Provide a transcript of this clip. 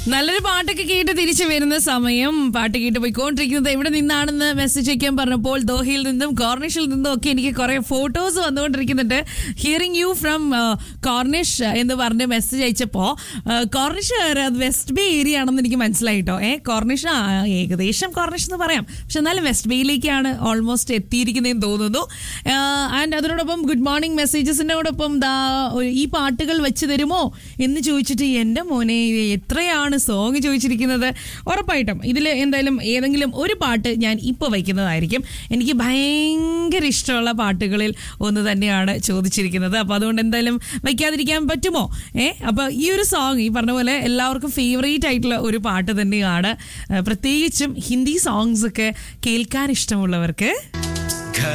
നല്ലൊരു പാട്ടൊക്കെ കേട്ട് തിരിച്ചു വരുന്ന സമയം പാട്ട് കേട്ട് പോയിക്കൊണ്ടിരിക്കുന്നത് എവിടെ നിന്നാണെന്ന് മെസ്സേജ് അയക്കാൻ പറഞ്ഞപ്പോൾ ദോഹയിൽ നിന്നും കോർണിഷിൽ നിന്നും ഒക്കെ എനിക്ക് കുറെ ഫോട്ടോസ് വന്നുകൊണ്ടിരിക്കുന്നുണ്ട് ഹിയറിംഗ് യു ഫ്രം കോർണിഷ് എന്ന് പറഞ്ഞ് മെസ്സേജ് അയച്ചപ്പോൾ കോർണിഷ് വെസ്റ്റ് ബേ ഏരിയ ആണെന്ന് എനിക്ക് മനസ്സിലായിട്ടോ ഏ കോർണിഷ് ആ, ഏകദേശം കോർണിഷ് എന്ന് പറയാം പക്ഷെ എന്നാലും വെസ്റ്റ് ബേയിലേക്കാണ് ഓൾമോസ്റ്റ് എത്തിയിരിക്കുന്നതെന്ന് തോന്നുന്നു ആൻഡ് അതിനോടൊപ്പം ഗുഡ് മോർണിംഗ് മെസ്സേജസിനോടൊപ്പം ദാ ഒരു- ഈ പാട്ടുകൾ വെച്ച് തരുമോ എന്ന് ചോദിച്ചിട്ട് എൻ്റെ മോനെ ഇത് എത്രയാണ് സോങ് ചോദിച്ചിരിക്കുന്നത് ഉറപ്പായിട്ടും ഇതിൽ എന്തായാലും ഏതെങ്കിലും ഒരു പാട്ട് ഞാൻ ഇപ്പോൾ വയ്ക്കുന്നതായിരിക്കും എനിക്ക് ഭയങ്കര ഇഷ്ടമുള്ള പാട്ടുകളിൽ ഒന്ന് തന്നെയാണ് ചോദിച്ചിരിക്കുന്നത് അപ്പോൾ അതുകൊണ്ട് എന്തായാലും വയ്ക്കാതിരിക്കാൻ പറ്റുമോ ഏ അപ്പോൾ ഈ ഒരു സോങ് ഈ പറഞ്ഞ പോലെ എല്ലാവർക്കും ഫേവറേറ്റ് ആയിട്ടുള്ള ഒരു പാട്ട് തന്നെയാണ് ആ, പ്രത്യേകിച്ചും ഹിന്ദി സോങ്സ് ഒക്കെ കേൾക്കാൻ ഇഷ്ടമുള്ളവർക്ക്